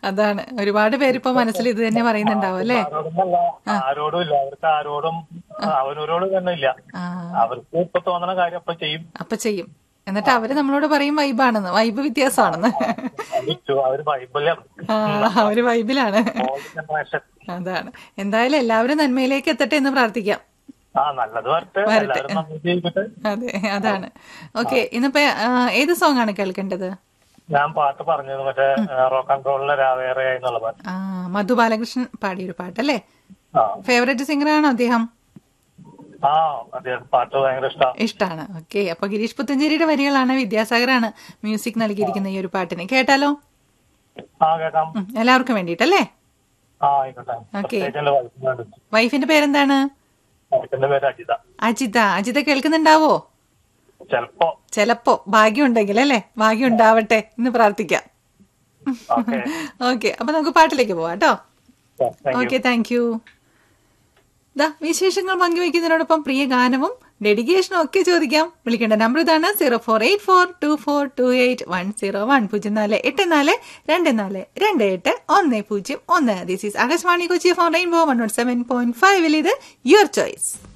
അതാണ് ഒരുപാട് പേരിപ്പോ മനസ്സിൽ ഇത് തന്നെ പറയുന്നുണ്ടാവും അല്ലേ ആരോടുമല്ല ആരോടും ഇല്ല അവർക്ക് ആരോടും അവനോരോടും തന്നെ ഇല്ല ആ അവർക്ക് ഇപ്പൊ തോന്നുന്ന കാര്യം അപ്പൊ ചെയ്യും അപ്പൊ ചെയ്യും എന്നിട്ട് അവര് നമ്മളോട് പറയും വൈബാണെന്ന് വൈബ് വ്യത്യാസമാണെന്ന് വിളിച്ചു അവര് ബൈബിളിലാണ് ആ അവര് വൈബിലാണ് ജനറേഷൻ അതാണ് എന്തായാലും എല്ലാവരും നന്മയിലേക്ക് എത്തട്ടെ എന്ന് പ്രാർത്ഥിക്കാം ആ നല്ലത് വരട്ടെ എല്ലാവരും നന്ദി ചെയ്തിട്ട് അതെ അതാണ് ഓക്കെ ഇന്നിപ്പോ ആ, ഏത് സോങ് ആണ് കേൾക്കേണ്ടത് ഞാൻ പാട്ട് പറഞ്ഞത് മറ്റേ റോക്ക് ആൻഡ് റോളിലെ രാവേറെ എന്നുള്ള പാട്ട് ആ മധു ബാലകൃഷ്ണൻ പാടിയൊരു പാട്ടല്ലേ ആ ഫേവറേറ്റ് സിംഗർ ആണോ അദ്ദേഹം ആ അദ്ദേഹം പാട്ട് ഭയങ്കര ഇഷ്ടമാണ് ഇഷ്ടാണ് ഓക്കെ അപ്പൊ ഗിരീഷ് പുത്തഞ്ചേരിയുടെ വരികളാണ് വിദ്യാസാഗറാണ് മ്യൂസിക് നൽകിയിരിക്കുന്ന ഈ ഒരു പാട്ടിന് കേട്ടാലോ ആ കേൾക്കാം ഉം, എല്ലാവർക്കും വേണ്ടിയിട്ടല്ലേ ആ ആയിക്കോട്ടെ ഓക്കേ. പ്രത്യേകിച്ച് എന്റെ വൈഫിന് വേണ്ടി വൈഫിന്റെ പേരെന്താണ് വൈഫിന്റെ പേര് അജിത അജിത അജിത കേൾക്കുന്നുണ്ടാവോ ചെലപ്പോ ചിലപ്പോ ഭാഗ്യം ഉണ്ടെങ്കിൽ അല്ലേ ഭാഗ്യം ഉണ്ടാവട്ടെ എന്ന് പ്രാർത്ഥിക്കാം ഓക്കെ ഓക്കെ അപ്പൊ നമുക്ക് പാട്ടിലേക്ക് പോവാം കേട്ടോ thank you okay thank you ദാ വിശേഷങ്ങൾ പങ്കുവയ്ക്കുന്നതിനോടൊപ്പം പ്രിയ ഗാനവും ഡെഡിക്കേഷനും ഒക്കെ ചോദിക്കാം വിളിക്കേണ്ട നമ്പർ ഇതാണ് zero four eight four two four two eight one zero one പൂജ്യം നാല് എട്ട് നാല് രണ്ട് നാല് രണ്ട് എട്ട് ഒന്ന് പൂജ്യം ഒന്ന് this is Akashvani Kochi for rainbow one nought seven point ഫൈവിൽ ഇത് യുവർ ചോയ്സ്